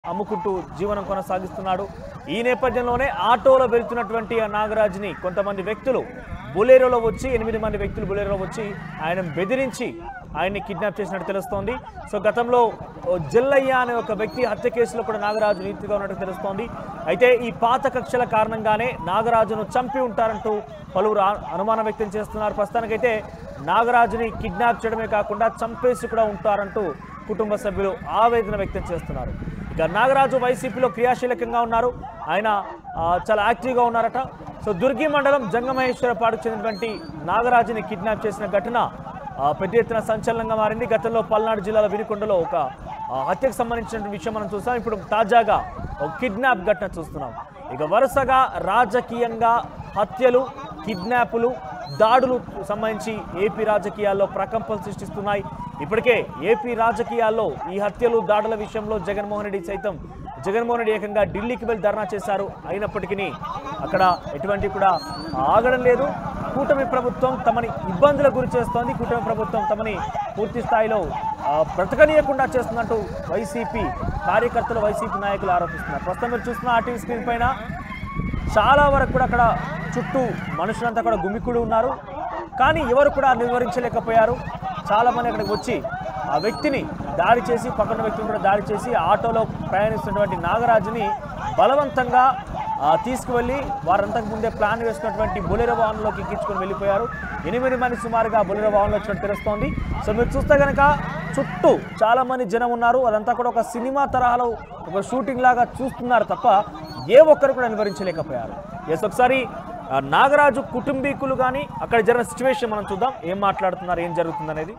అమ్ముకుంటూ జీవనం కొనసాగిస్తున్నాడు ఈ నేపథ్యంలోనే ఆటోలో వెళ్తున్నటువంటి ఆ నాగరాజుని కొంతమంది వ్యక్తులు బులేరోలో వచ్చి ఎనిమిది మంది వ్యక్తులు బులేరోలో వచ్చి ఆయన బెదిరించి ఆయన్ని కిడ్నాప్ చేసినట్టు తెలుస్తోంది సో గతంలో ఓ జిల్లయ్య అనే ఒక వ్యక్తి హత్య కేసులో కూడా నాగరాజు నీతిగా ఉన్నట్టు తెలుస్తోంది అయితే ఈ పాత కక్షల కారణంగానే నాగరాజును చంపి ఉంటారంటూ పలువురు ఆ- అనుమానం వ్యక్తం చేస్తున్నారు ప్రస్తుతానికైతే నాగరాజుని కిడ్నాప్ చేయడమే కాకుండా చంపేసి కూడా ఉంటారంటూ కుటుంబ సభ్యులు ఆవేదన వ్యక్తం చేస్తున్నారు ఇక నాగరాజు వైసీపీలో క్రియాశీలకంగా ఉన్నారు ఆయన ఆ, చాలా యాక్టివ్గా ఉన్నారట సో దుర్గి మండలం జంగమహేశ్వరపాడుకు చెందినటువంటి నాగరాజుని కిడ్నాప్ చేసిన ఘటన ఆ, పెద్ద ఎత్తున సంచలనంగా మారింది గతంలో పల్నాడు జిల్లాల వినుకొండలో ఒక ఆ, హత్యకు సంబంధించిన విషయం మనం చూసాం ఇప్పుడు తాజాగా ఒక కిడ్నాప్ ఘటన చూస్తున్నాం ఇక వరుసగా రాజకీయంగా హత్యలు కిడ్నాపులు దాడులు సంబంధించి ఏపీ రాజకీయాల్లో ప్రకంపనలు సృష్టిస్తున్నాయి ఇప్పటికే ఏపీ రాజకీయాల్లో ఈ హత్యలు దాడుల విషయంలో జగన్మోహన్ రెడ్డి సైతం జగన్మోహన్ రెడ్డి ఏకంగా ఢిల్లీకి వెళ్ళి ధర్నా చేశారు అయినప్పటికీ అక్కడ ఎటువంటి కూడా ఆగడం లేదు కూటమి ప్రభుత్వం తమని ఇబ్బందులకు గురి చేస్తోంది కూటమి ప్రభుత్వం తమని పూర్తి స్థాయిలో ఆ, బ్రతకనీయకుండా చేస్తుందంటూ వైసీపీ కార్యకర్తలు వైసీపీ నాయకులు ఆరోపిస్తున్నారు ప్రస్తుతం మీరు చూస్తున్న ఆర్టీవీ స్క్రీన్ పైన చాలా వరకు కూడా అక్కడ చుట్టూ మనుషులంతా కూడా గుమికుడు ఉన్నారు కానీ ఎవరు కూడా నివారించలేకపోయారు చాలా మంది అక్కడికి వచ్చి ఆ వ్యక్తిని దాడి చేసి పక్కన వ్యక్తిని కూడా దాడి చేసి ఆటోలో ప్రయాణిస్తున్నటువంటి నాగరాజుని బలవంతంగా ఆ, తీసుకువెళ్ళి వారంతకు ముందే ప్లాన్ వేసుకున్నటువంటి బొలెరో వాహనంలోకి ఎక్కించుకొని వెళ్ళిపోయారు ఎనిమిది మంది సుమారుగా బొలెరో వాహనంలో వచ్చినట్టు తెలుస్తోంది సో మీరు చూస్తే కనుక చుట్టూ చాలా మంది జనం ఉన్నారు అదంతా కూడా ఒక సినిమా తరహాలో ఒక షూటింగ్ లాగా చూస్తున్నారు తప్ప ఏ ఒక్కరు కూడా నివారించలేకపోయారు ఎస్ ఒకసారి ఆ, నాగరాజు కుటుంబీకులు కానీ అక్కడ జరిగిన సిచ్యువేషన్ మనం చూద్దాం ఏం మాట్లాడుతున్నారు ఏం జరుగుతుంది అనేది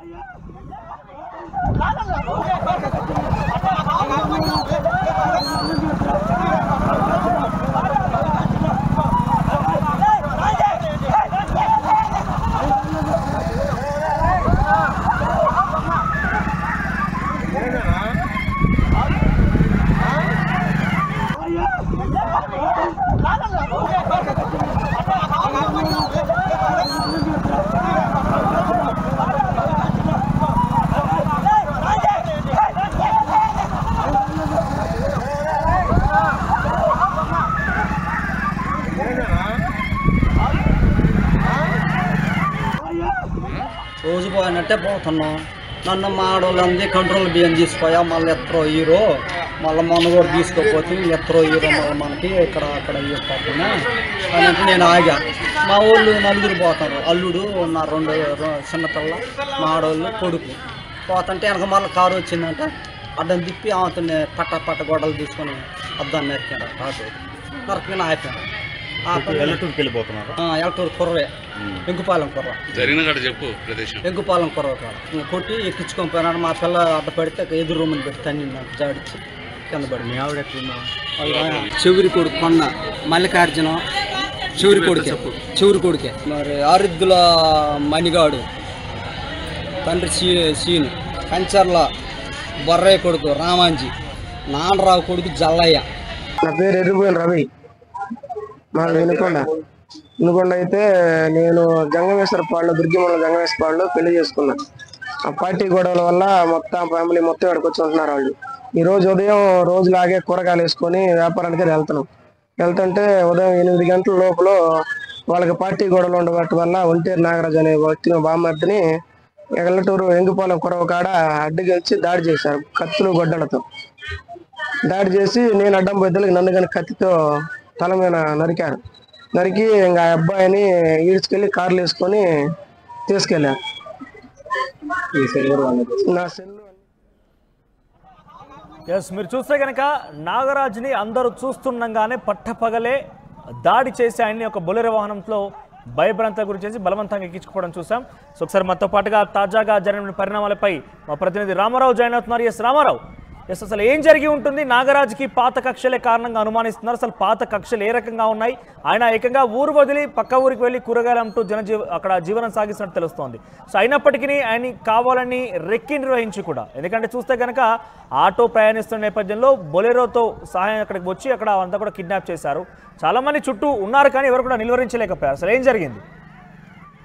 రోజు పోయినట్టే పోతున్నాం నన్ను మా ఆడవాళ్ళందరి కంట్రోల్ బియ్యం తీసిపోయా మళ్ళీ ఎత్తరో హీరో మళ్ళీ మొన్న కూడా తీసుకోపోతే ఎత్తరో హీరో మళ్ళీ మనకి ఇక్కడ అక్కడ తీసుకోకుండా అని అంటే నేను ఆగా మా వాళ్ళు నలుగురు పోతారు అల్లుడు నా రెండు రె- చిన్నపిల్ల మా ఆడవాళ్ళు కొడుకు పోతుంటే వెనక మళ్ళీ కారు వచ్చిందంటే అడ్డం తిప్పి ఆమెతోనే పట్ట పట్ట గొడవలు తీసుకొని అద్దాన్ని నరికాడు కాదు నరకని ఆపాను ఆపి పల్లెటూరుకి వెళ్ళిపోతున్నారు ఆ, ఎలటూరు కుర్రవే ఎంకుపాలెం కుర్ర జరిగిన కాడ చెప్పు ప్రదేశం ఎగ్గుపాలెం కుర్ర కాడ ఇంక కొట్టి ఎక్కించుకొని పోయినాడు మా పిల్ల అడ్డ పడితే ఎదురు రూముని పెట్టి తన్నింది జాడిచ్చి కింద పడి మీ ఆవిడ చెవిరి కొడుకు కొన్న మల్లికార్జున చెవిరి కొడుకే చెవిరి కొడుకే మరి ఆరుద్దుల మణిగాడు తండ్రి సీ సీను కంచర్ల బొర్రయ్య కొడుకు రామాంజీ నాన్నరావు కొడుకు జల్లయ్య నా పేరు ఎర్రిపోయిన రవి మా వినుకొండ వినుకొండ అయితే నేను జంగమేశ్వర పాడులో దుర్గిమల జంగమేశ్వర పాడులో పెళ్లి చేసుకున్నా ఆ పార్టీ గొడవల వల్ల మొత్తం ఫ్యామిలీ మొత్తం ఇక్కడికి వచ్చి ఉంటున్నారు వాళ్ళు ఈ రోజు ఉదయం రోజులాగే కూరగాయలు వేసుకొని వ్యాపారానికి వెళ్తున్నాం వెళ్తుంటే ఉదయం ఎనిమిది గంటల లోపల వాళ్ళకి పార్టీ గొడవలు ఉండబట్టి వల్ల ఒంటేరు నాగరాజు అనే వ్యక్తిని బామ్మర్దిని ఎగలటూరు ఎంగిపాలెం కురవ కాడ అడ్డుగెలిచి దాడి చేశారు కత్తులు గొడ్డలతో దాడి చేసి నేను అడ్డం బద్దలకి నన్ను కానీ కత్తితో తల మీద నరికారు నరికి ఇంకా ఆ అబ్బాయిని ఈడ్చుకెళ్ళి కార్లు వేసుకొని తీసుకెళ్ళారు నా సెల్ ఎస్ మీరు చూస్తే కనుక నాగరాజుని అందరూ చూస్తుండగానే పట్టపగలే దాడి చేసి ఆయన్ని ఒక బొలెర వాహనంలో భయభ్రాంత గురి చేసి బలవంతంగా ఎక్కించుకోవడం చూసాం సో ఒకసారి మనతో పాటుగా తాజాగా జరిగిన పరిణామాలపై మా ప్రతినిధి రామారావు జాయిన్ అవుతున్నారు ఎస్ రామారావు ఎస్ అసలు ఏం జరిగి ఉంటుంది నాగరాజుకి పాత కక్షలే కారణంగా అనుమానిస్తున్నారు అసలు పాత కక్షలు ఏ రకంగా ఉన్నాయి ఆయన ఏకంగా ఊరు వదిలి పక్క ఊరికి వెళ్ళి కూరగాయలు అమ్ముతూ జనజీవ అక్కడ జీవనం సాగిస్తున్నట్టు తెలుస్తోంది సో అయినప్పటికీ ఆయన కావాలని రెక్కి నిర్వహించి కూడా ఎందుకంటే చూస్తే కనుక ఆటో ప్రయాణిస్తున్న నేపథ్యంలో బొలెరోతో సహాయం అక్కడికి వచ్చి అక్కడ అంతా కూడా కిడ్నాప్ చేశారు చాలా మంది చుట్టూ ఉన్నారు కానీ ఎవరు కూడా నిలువరించలేకపోయారు అసలు ఏం జరిగింది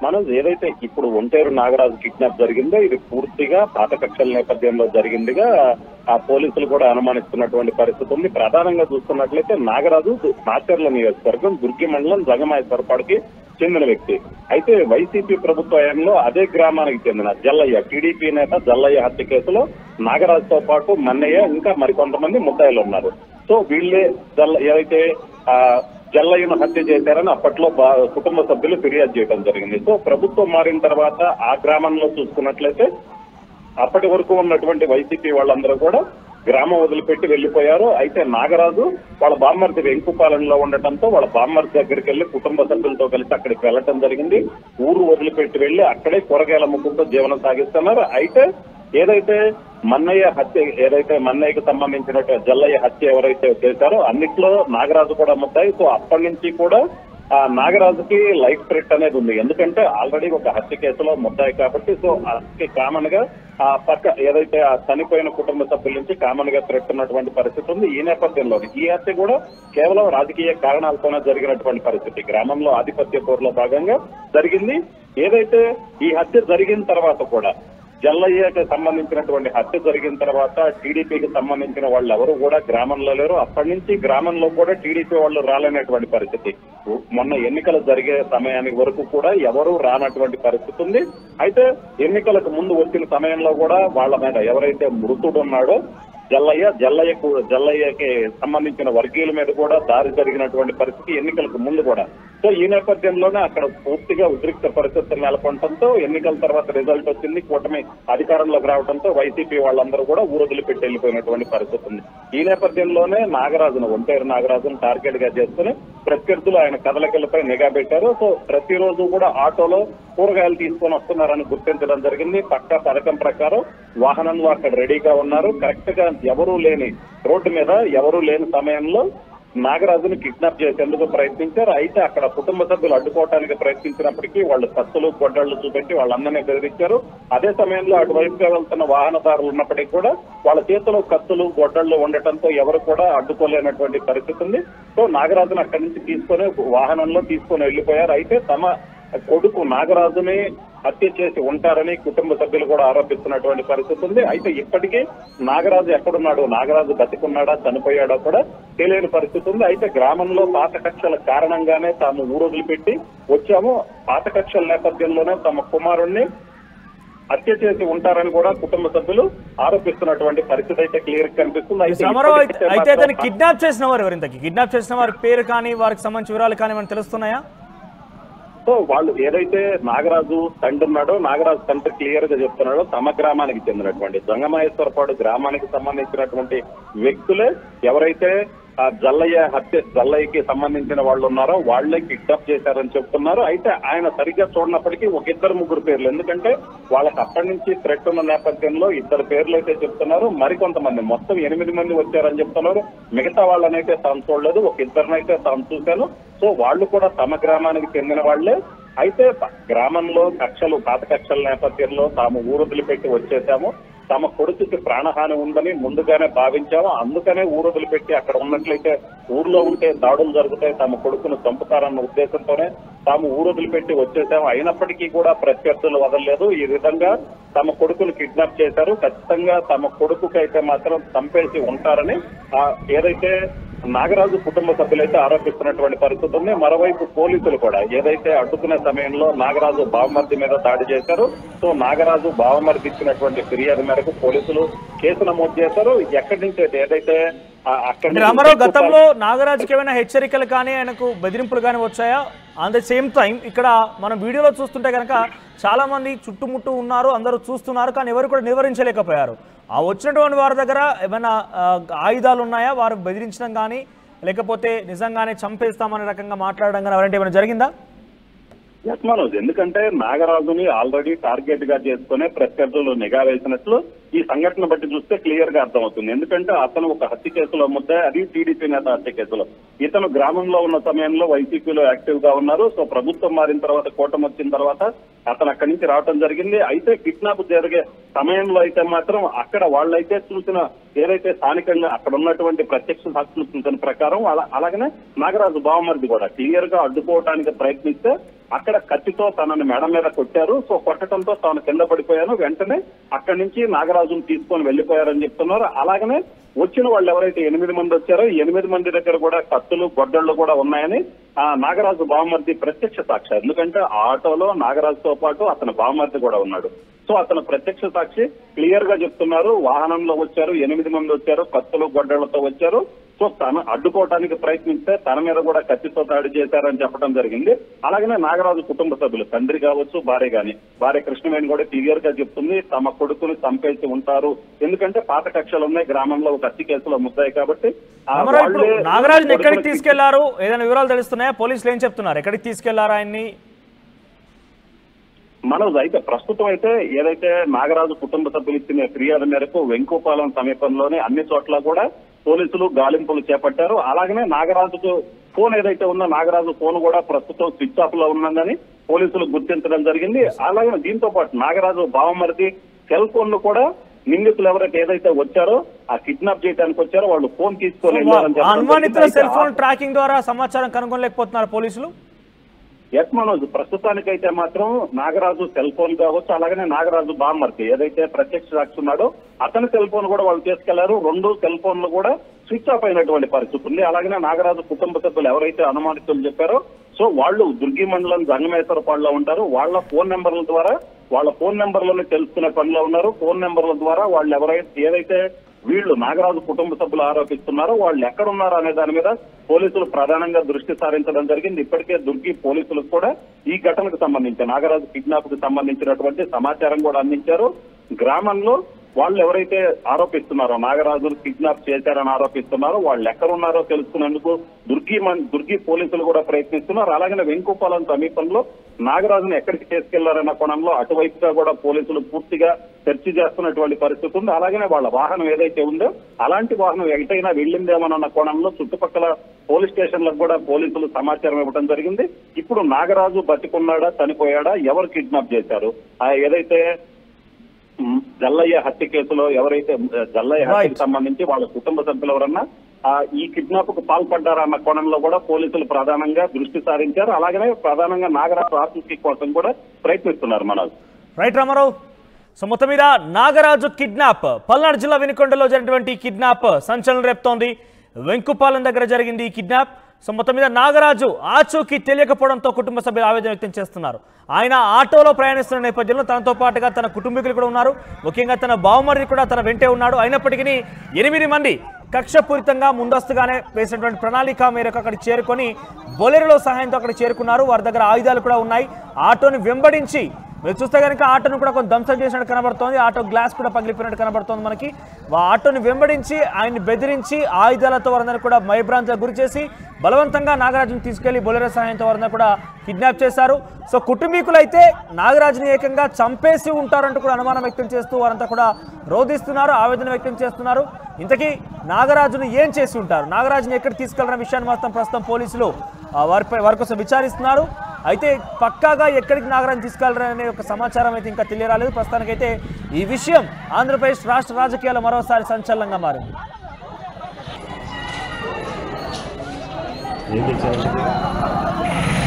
మనం ఏదైతే ఇప్పుడు ఒంటేరు నాగరాజు కిడ్నాప్ జరిగిందో ఇది పూర్తిగా పాత కక్షల నేపథ్యంలో జరిగిందిగా ఆ పోలీసులు కూడా అనుమానిస్తున్నటువంటి పరిస్థితి ఉంది ప్రధానంగా చూస్తున్నట్లయితే నాగరాజు మాచర్ల నియోజకవర్గం దుర్గి మండలం జగమాయేశ్వరపాడుకి చెందిన వ్యక్తి అయితే వైసీపీ ప్రభుత్వ హయాంలో అదే గ్రామానికి చెందిన జల్లయ్య టీడీపీ నేత జల్లయ్య హత్య కేసులో నాగరాజుతో పాటు మన్నయ్య ఇంకా మరికొంతమంది ముద్దాయిలు ఉన్నారు సో వీళ్ళే జల్ల ఏదైతే ఆ జల్లయ్యను హత్య చేశారని అప్పట్లో బా- కుటుంబ సభ్యులు ఫిర్యాదు చేయడం జరిగింది సో ప్రభుత్వం మారిన తర్వాత ఆ గ్రామంలో చూసుకున్నట్లయితే అప్పటి వరకు ఉన్నటువంటి వైసీపీ వాళ్ళందరూ కూడా గ్రామం వదిలిపెట్టి వెళ్లిపోయారు అయితే నాగరాజు వాళ్ళ బామ్మర్ది వెంకుపాలెంలో ఉండటంతో వాళ్ళ బామ్మర్ది దగ్గరికి వెళ్లి కుటుంబ సభ్యులతో కలిసి అక్కడికి వెళ్ళటం జరిగింది ఊరు వదిలిపెట్టి వెళ్లి అక్కడే కూరగాయల ముగ్గుతో జీవనం సాగిస్తున్నారు అయితే ఏదైతే మన్నయ్య హత్య ఏదైతే మన్నయ్యకు సంబంధించినట్టు జల్లయ్య హత్య ఎవరైతే చేశారో అన్నిట్లో నాగరాజు కూడా ముద్దాయి సో అప్పటి నుంచి కూడా ఆ నాగరాజుకి లైఫ్ థ్రెట్ అనేది ఉంది ఎందుకంటే ఆల్రెడీ ఒక హత్య కేసులో ముద్దాయి కాబట్టి సో అతనికి కామన్ గా ఆ పక్క ఏదైతే ఆ చనిపోయిన కుటుంబ సభ్యుల నుంచి కామన్ గా థ్రెట్ ఉన్నటువంటి పరిస్థితి ఉంది ఈ నేపథ్యంలో ఈ హత్య కూడా కేవలం రాజకీయ కారణాలతోనే జరిగినటువంటి పరిస్థితి గ్రామంలో ఆధిపత్య పోరులో భాగంగా జరిగింది ఏదైతే ఈ హత్య జరిగిన తర్వాత కూడా జల్లయ్యకి సంబంధించినటువంటి హత్య జరిగిన తర్వాత టీడీపీకి సంబంధించిన వాళ్ళు ఎవరు కూడా గ్రామంలో లేరు అప్పటి నుంచి గ్రామంలో కూడా టీడీపీ వాళ్ళు రాలేనటువంటి పరిస్థితి మొన్న ఎన్నికలు జరిగే సమయానికి వరకు కూడా ఎవరు రానటువంటి పరిస్థితి ఉంది అయితే ఎన్నికలకు ముందు వచ్చిన సమయంలో కూడా వాళ్ళ మీద ఎవరైతే మృతుడు ఉన్నాడో జల్లయ్య జల్లయ్యకు జల్లయ్యకి సంబంధించిన వర్గీయుల మీద కూడా దారి జరిగినటువంటి పరిస్థితి ఎన్నికలకు ముందు కూడా సో ఈ నేపథ్యంలోనే అక్కడ పూర్తిగా ఉద్రిక్త పరిస్థితులు నెలకొనడంతో ఎన్నికల తర్వాత రిజల్ట్ వచ్చింది కూటమి అధికారంలోకి రావడంతో వైసీపీ వాళ్ళందరూ కూడా ఊరొదిలి పెట్టి వెళ్ళిపోయినటువంటి పరిస్థితి ఉంది ఈ నేపథ్యంలోనే నాగరాజును ఒంటేరు నాగరాజును టార్గెట్ గా చేసుకుని ప్రత్యర్థులు ఆయన కదలికలపై నిఘా పెట్టారు సో ప్రతిరోజు కూడా ఆటోలో కూరగాయలు తీసుకొని వస్తున్నారని గుర్తించడం జరిగింది పక్కా పథకం ప్రకారం వాహనంలో అక్కడ రెడీగా ఉన్నారు కరెక్ట్ గా ఎవరూ లేని రోడ్డు మీద ఎవరూ లేని సమయంలో నాగరాజును కిడ్నాప్ చేసేందుకు ప్రయత్నించారు అయితే అక్కడ కుటుంబ సభ్యులు అడ్డుకోవడానికి ప్రయత్నించినప్పటికీ వాళ్ళు కత్తులు గొడ్డళ్లు చూపెట్టి వాళ్ళందరినీ బెదిరించారు అదే సమయంలో అటువైపుగా వెళ్తున్న వాహనదారులు ఉన్నప్పటికీ కూడా వాళ్ళ చేతిలో కత్తులు గొడ్డళ్లు ఉండటంతో ఎవరు కూడా అడ్డుకోలేనటువంటి పరిస్థితి ఉంది సో నాగరాజును అక్కడి నుంచి తీసుకొని వాహనంలో తీసుకొని వెళ్ళిపోయారు అయితే తమ కొడుకు నాగరాజుని హత్య చేసి ఉంటారని కుటుంబ సభ్యులు కూడా ఆరోపిస్తున్నటువంటి పరిస్థితి ఉంది అయితే ఇప్పటికీ నాగరాజు ఎక్కడున్నాడు నాగరాజు బతికున్నాడా చనిపోయాడో కూడా తెలియని పరిస్థితి ఉంది అయితే గ్రామంలో పాత కక్షల కారణంగానే తాము ఊరొదిలి పెట్టి వచ్చాము పాత కక్షల నేపథ్యంలోనే తమ కుమారుణ్ణి హత్య చేసి ఉంటారని కూడా కుటుంబ సభ్యులు ఆరోపిస్తున్నటువంటి పరిస్థితి అయితే క్లియర్ కనిపిస్తుంది అయితే రామారావు అయితే ఇప్పటికైతే అయితే అతన్ని మాత్రం- కిడ్నాప్ చేసిన వారు ఎవరు ఇంతకి కిడ్నాప్ చేసిన వారి పేరు కానీ వారికి సంబంధించిన వివరాలు కానీ మనకు తెలుస్తున్నాయా సో వాళ్ళు ఏదైతే నాగరాజు తండ్రి ఉన్నాడో నాగరాజు తండ్రి క్లియర్ గా చెప్తున్నాడో తమ గ్రామానికి చెందినటువంటి జంగమహేశ్వరపాడు గ్రామానికి సంబంధించినటువంటి వ్యక్తులే ఎవరైతే ఆ జల్లయ్య హత్య జల్లయ్యకి సంబంధించిన వాళ్ళు ఉన్నారో వాళ్లే కిడ్నాప్ చేశారని చెప్తున్నారు అయితే ఆయన సరిగ్గా చూడనప్పటికీ ఒక ఇద్దరు ముగ్గురు పేర్లు ఎందుకంటే వాళ్ళకి అప్పటి నుంచి థ్రెట్ ఉన్న నేపథ్యంలో ఇద్దరు పేర్లు అయితే చెప్తున్నారు మరికొంతమంది మొత్తం ఎనిమిది మంది వచ్చారని చెప్తున్నారు మిగతా వాళ్ళనైతే తాను చూడలేదు ఒక ఇద్దరినైతే తాను చూశాను సో వాళ్ళు కూడా తమ గ్రామానికి చెందిన వాళ్లే అయితే ప- గ్రామంలో కక్షలు పాత కక్షల నేపథ్యంలో తాము ఊరొదిలి పెట్టి వచ్చేసాము తమ కొడుకుకి ప్రాణహాని ఉందని ముందుగానే భావించాము అందుకనే ఊరొదిలి పెట్టి అక్కడ ఉన్నట్లయితే ఊర్లో ఉంటే దాడులు జరుగుతాయి తమ కొడుకును చంపుతారన్న ఉద్దేశంతోనే తాము ఊరొదిలి పెట్టి వచ్చేసాము అయినప్పటికీ కూడా ప్రత్యర్థులు వదలలేదు ఈ విధంగా తమ కొడుకును కిడ్నాప్ చేశారు ఖచ్చితంగా తమ కొడుకుకి అయితే మాత్రం చంపేసి ఉంటారని ఆ ఏదైతే నాగరాజు కుటుంబ సభ్యులైతే ఆరోపిస్తున్నటువంటి పరిస్థితి ఉంది మరోవైపు పోలీసులు కూడా ఏదైతే అడ్డుకునే సమయంలో నాగరాజు బావమర్ది మీద దాడి చేశారు సో నాగరాజు బావమర్ది ఇచ్చినటువంటి ఫిర్యాదు మేరకు పోలీసులు కేసు నమోదు చేశారు ఎక్కడి నుంచి అయితే ఏదైతే ఆ అక్కడి అంటే నుంచి రామారావు గతంలో నాగరాజుకి ఏమైనా హెచ్చరికలు కానీ ఆయనకు బెదిరింపులు కానీ వచ్చాయా ఆన్ ద సేమ్ టైం ఇక్కడ మనం వీడియోలో చూస్తుంటే కనుక చాలా మంది చుట్టుముట్టు ఉన్నారు అందరూ చూస్తున్నారు కానీ ఎవరు కూడా నివారించలేకపోయారు ఆ వచ్చినటువంటి వారి దగ్గర ఏమైనా ఆ, ఆయుధాలు ఉన్నాయా వారు బెదిరించడం కానీ లేకపోతే నిజంగానే చంపేస్తామనే రకంగా మాట్లాడడం కానీ అలాంటి ఏమైనా జరిగిందా ఎస్ మనోజ్ ఎందుకంటే నాగరాజుని ఆల్రెడీ టార్గెట్ గా చేసుకునే ప్రత్యర్థులు నిఘా వేసినట్లు ఈ సంఘటన బట్టి చూస్తే క్లియర్ గా అర్థమవుతుంది ఎందుకంటే అతను ఒక హత్య కేసులో ముద్ద అది టీడీపీ నేత హత్య కేసులో ఇతను గ్రామంలో ఉన్న సమయంలో వైసీపీలో యాక్టివ్ గా ఉన్నారు సో ప్రభుత్వం మారిన తర్వాత కూటమి వచ్చిన తర్వాత అతను అక్కడి నుంచి రావడం జరిగింది అయితే కిడ్నాప్ జరిగే సమయంలో అయితే మాత్రం అక్కడ వాళ్ళైతే చూసిన ఏదైతే స్థానికంగా అక్కడ ఉన్నటువంటి ప్రత్యక్ష సాక్షులు చూసిన ప్రకారం అలా అలాగనే నాగరాజు బావమరిది కూడా క్లియర్ గా అడ్డుకోవడానికి ప్రయత్నిస్తే అక్కడ కత్తితో తనని మెడ మీద కొట్టారు సో కొట్టడంతో తాను కింద పడిపోయాను వెంటనే అక్కడి నుంచి నాగరాజును తీసుకొని వెళ్లిపోయారని చెప్తున్నారు అలాగనే వచ్చిన వాళ్ళు ఎవరైతే ఎనిమిది మంది వచ్చారో ఈ ఎనిమిది మంది దగ్గర కూడా కత్తులు గొడ్డళ్ళు కూడా ఉన్నాయని ఆ నాగరాజు బావమర్ది ప్రత్యక్ష సాక్షి ఎందుకంటే ఆ ఆటోలో నాగరాజుతో పాటు అతని బావమర్ది కూడా ఉన్నాడు సో అతను ప్రత్యక్ష సాక్షి క్లియర్ గా చెప్తున్నారు వాహనంలో వచ్చారు ఎనిమిది మంది వచ్చారు కత్తులు గొడ్డళ్లతో వచ్చారు సో తను అడ్డుకోవడానికి ప్రయత్నిస్తే తన మీద కూడా కత్తితో దాడి చేశారని చెప్పడం జరిగింది అలాగనే నాగరాజు కుటుంబ సభ్యులు తండ్రి కావచ్చు భార్య గాని భార్య కృష్ణవేణి కూడా క్లియర్ గా చెప్తుంది తమ కొడుకుని చంపేసి ఉంటారు ఎందుకంటే పాత కక్షలు ఉన్నాయి గ్రామంలో ఒక హత్య కేసులో ముద్దాయి కాబట్టి ఆ రామారావు ఇప్పుడు వాళ్ళే నాగరాజుని ఎక్కడికి కొడుకుని తీసుకెళ్లారు ఏదైనా వివరాలు తెలుస్తున్నాయా పోలీసులు ఏం చెప్తున్నారు ఎక్కడికి తీసుకెళ్లారు ఆయన్ని మనోజ్ అయితే ప్రస్తుతం అయితే ఏదైతే నాగరాజు కుటుంబ సభ్యులు ఇచ్చిన ఫిర్యాదు మేరకు వెంకుపాలెం సమీపంలోనే అన్ని చోట్ల కూడా పోలీసులు గాలింపులు చేపట్టారు అలాగనే నాగరాజుకు ఫోన్ ఏదైతే ఉందో నాగరాజు ఫోన్ కూడా ప్రస్తుతం స్విచ్ ఆఫ్ లో ఉన్నదని పోలీసులు గుర్తించడం జరిగింది అలాగే దీంతో పాటు నాగరాజు బావమరిది సెల్ ఫోన్ ను కూడా నిందితులు ఎవరైతే ఏదైతే వచ్చారో ఆ కిడ్నాప్ చేయడానికి వచ్చారో వాళ్ళు ఫోన్ తీసుకొని వెళ్ళారని చెప్పడం అనుమానితుల జరిగింది. సెల్ అయితే ఫోన్ ట్రాకింగ్ ద్వారా సమాచారం కనుగొనలేకపోతున్నారు పోలీసులు ఎస్ మనోజ్ ప్రస్తుతానికైతే మాత్రం నాగరాజు సెల్ ఫోన్ కావచ్చు అలాగనే నాగరాజు బామ్మర్తి ఏదైతే ప్రత్యక్ష సాక్షి ఉన్నాడో అతని సెల్ ఫోన్ కూడా వాళ్ళు తీసుకెళ్లారు రెండు సెల్ ఫోన్లు కూడా స్విచ్ ఆఫ్ అయినటువంటి పరిస్థితి ఉంది అలాగనే నాగరాజు కుటుంబ సభ్యులు ఎవరైతే అనుమానితులు చెప్పారో సో వాళ్ళు దుర్గి మండలం జంగమేశ్వరపాడులో ఉంటారు వాళ్ళ ఫోన్ నెంబర్ల ద్వారా వాళ్ళ ఫోన్ నెంబర్లను తెలుసుకునే పనిలో ఉన్నారు ఫోన్ నెంబర్ల ద్వారా వాళ్ళు ఎవరైతే ఏదైతే వీళ్ళు నాగరాజు కుటుంబ సభ్యులు ఆరోపిస్తున్నారో వాళ్ళు ఎక్కడ ఉన్నారు అనే దాని మీద పోలీసులు ప్రధానంగా దృష్టి సారించడం జరిగింది ఇప్పటికే దుర్గి పోలీసులకు కూడా ఈ ఘటనకు సంబంధించి నాగరాజు కిడ్నాప్ కు సంబంధించినటువంటి సమాచారం కూడా అందించారు గ్రామంలో వాళ్ళు ఎవరైతే ఆరోపిస్తున్నారో నాగరాజును కిడ్నాప్ చేశారని ఆరోపిస్తున్నారో వాళ్ళు ఎక్కడున్నారో తెలుసుకునేందుకు దుర్గి మన్- దుర్గి పోలీసులు కూడా ప్రయత్నిస్తున్నారు అలాగనే వెంకుపాలెం సమీపంలో నాగరాజును ఎక్కడికి తీసుకెళ్లారన్న కోణంలో అటువైపుగా కూడా పోలీసులు పూర్తిగా చర్చ చేస్తున్నటువంటి పరిస్థితి ఉంది అలాగనే వాళ్ళ వాహనం ఏదైతే ఉందో అలాంటి వాహనం ఎటైనా వెళ్ళిందేమోనన్న కోణంలో చుట్టుపక్కల పోలీస్ స్టేషన్లకు కూడా పోలీసులు సమాచారం ఇవ్వడం జరిగింది ఇప్పుడు నాగరాజు బతికున్నాడా చనిపోయాడా ఎవరు కిడ్నాప్ చేశారు ఆ ఏదైతే ఉమ్, జల్లయ్య హత్య కేసులో ఎవరైతే ఉమ్, జల్లయ్య హత్యకు Right. సంబంధించి వాళ్ళ కుటుంబ సభ్యులు ఎవరన్నా ఆ, ఈ కిడ్నాప్ కు పాల్పడ్డారా అన్న కోణంలో కూడా పోలీసులు ప్రధానంగా దృష్టి సారించారు అలాగనే ప్రధానంగా నాగరాజు ఆత్మహత్య కోసం కూడా ప్రయత్నిస్తున్నారు మనోజ్ రైట్ రామారావు సో మొత్తం మీద నాగరాజు కిడ్నాప్ పల్నాడు జిల్లా వినుకొండలో జరిగినటువంటి కిడ్నాప్ సంచలనం రేపుతోంది వెంకుపాలెం దగ్గర జరిగింది ఈ కిడ్నాప్ సో మొత్తం మీద నాగరాజు ఆచూకీ తెలియకపోవడంతో కుటుంబ సభ్యులు ఆవేదన వ్యక్తం చేస్తున్నారు ఆయన ఆటోలో ప్రయాణిస్తున్న నేపథ్యంలో తనతో పాటుగా తన కుటుంబీకులు కూడా ఉన్నారు ముఖ్యంగా తన బావమరిది కూడా తన వెంటే ఉన్నాడు అయినప్పటికీ ఎనిమిది మంది కక్షపూరితంగా ముందస్తుగానే వేసినటువంటి ప్రణాళిక మేరకు అక్కడికి చేరుకొని బొలెరోలో సహాయంతో అక్కడ చేరుకున్నారు వారి దగ్గర ఆయుధాలు కూడా ఉన్నాయి ఆటోని వెంబడించి మీరు చూస్తే కనుక ఆటోను కూడా కొంత ధ్వంసం చేసినట్టు కనబడుతోంది ఆటో గ్లాస్ కూడా పగిలిపోయినట్టు కనబడుతోంది మనకి ఆ ఆటోని వెంబడించి ఆయన్ని బెదిరించి ఆయుధాలతో వారందరూ కూడా భయభ్రాంతికి గురి చేసి బలవంతంగా నాగరాజుని తీసుకెళ్లి బొలెరో సహాయంతో వారందరూ కూడా కిడ్నాప్ చేశారు సో కుటుంబీకులైతే నాగరాజుని ఏకంగా చంపేసి ఉంటారంటూ కూడా అనుమానం వ్యక్తం చేస్తూ వారంతా కూడా రోధిస్తున్నారు ఆవేదన వ్యక్తం చేస్తున్నారు ఇంతకీ నాగరాజును ఏం చేసి ఉంటారు నాగరాజుని ఎక్కడ తీసుకెళ్లన్న విషయాన్ని మాత్రం ప్రస్తుతం పోలీసులు ఆ, వారిపై వారి కోసం విచారిస్తున్నారు అయితే పక్కాగా ఎక్కడికి నాగరాజు తీసుకెళ్లారనే ఒక సమాచారం అయితే ఇంకా తెలియరాలేదు ప్రస్తుతానికైతే ఈ విషయం ఆంధ్రప్రదేశ్ రాష్ట్ర రాజకీయాలు మరోసారి సంచలనంగా మారింది ఏంటి